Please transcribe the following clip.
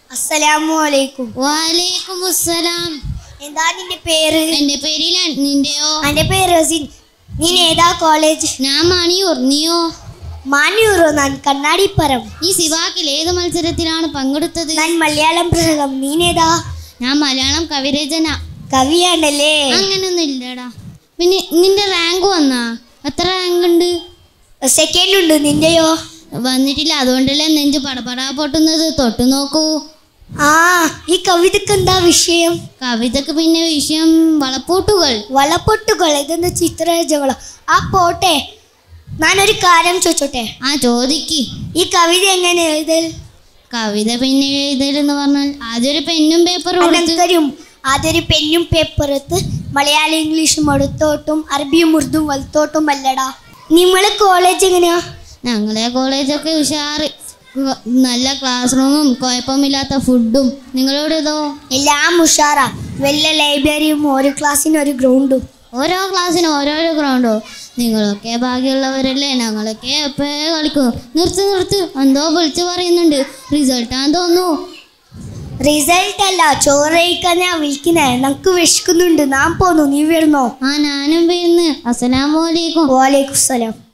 അസ്സലാമു അലൈക്കും വാലേക്കും അസ്സലാം എന്താ നിന്റെ പേര് എന്റെ പേരിലാണ് നിന്റെയോ എന്റെ പേര് റസീൻ നീ ഏതാ കോളേജ് ഞാൻ മണിയൂർ നീയോ മാനൂറോ ഞാൻ കണ്ണാടിപ്പരം നീ സിവാക്കിൽ ഏത് മത്സരത്തിലാണ് പങ്കെടുത്തത് ഞാൻ മലയാളം പുസ്തകം നീനേതാ ഞാൻ മലയാളം കവിരചന കവിയാണല്ലേ അങ്ങനൊന്നും ഇല്ലടാ പിന്നെ നിന്റെ റാങ്ക് വന്നാ എത്ര റാങ്ക് ഉണ്ട് സെക്കൻഡ് ഉണ്ട് നിന്റെയോ വന്നിട്ടില്ല അതുകൊണ്ടല്ലേ നെഞ്ച് പടപടാ പൊട്ടുന്നത് തൊട്ടു നോക്കൂ ആ ഈ കവിതക്ക് എന്താ വിഷയം കവിതക്ക് പിന്നെ വിഷയം വളപ്പൂട്ടുകൾ വളപ്പൊട്ടുകൾ ഇതെന്താ ചിത്രരചകളോ ആ പോട്ടെ ഞാനൊരു കാര്യം ചോദിച്ചോട്ടെ ആ ചോദിക്ക് ഈ കവിത എങ്ങനെ എഴുതൽ കവിത പിന്നെ എഴുതലെന്ന് പറഞ്ഞാൽ ആദ്യം ഒരു പെന്നും പേപ്പറും എടുത്ത് അനന്തരം അതൊരു പെന്നും പേപ്പർ എടുത്ത് മലയാളം ഇംഗ്ലീഷും എടുത്തോട്ടും അറബിയും ഉറുദും വലത്തോട്ടും അല്ലടാ നിങ്ങളെ കോളേജ് എങ്ങനെയാ ഞങ്ങളെ കോളേജൊക്കെ ഉഷാറ് ഗ- നല്ല ക്ലാസ് റൂമും കുഴപ്പമില്ലാത്ത ഫുഡും നിങ്ങളോടേതോ എല്ലാം ഉഷാറാ വലിയ ലൈബ്രറിയും ഒരു ക്ലാസ്സിന് ഒരു ഗ്രൗണ്ടും ഓരോ ക്ലാസ്സിനും ഓരോരോ ഗ്രൗണ്ടോ നിങ്ങളൊക്കെ ഭാഗ്യമുള്ളവരല്ലേ ഞങ്ങളൊക്കെ എപ്പോഴേ കളിക്കും നിർത്ത് നിർത്ത് എന്തോ വിളിച്ചു പറയുന്നുണ്ട് റിസൾട്ടാന്ന് തോന്നുന്നു റിസൾട്ട് അല്ല ചോറ് കഴിക്കാൻ ഞാൻ വിളിക്കുന്നേ നമുക്ക് വിശക്കുന്നുണ്ട് നാം പോന്നു നീ വരുന്നോ ആ ഞാനും വരുന്ന് അസ്സലാമലൈക്കും വാലേക്കും സലാം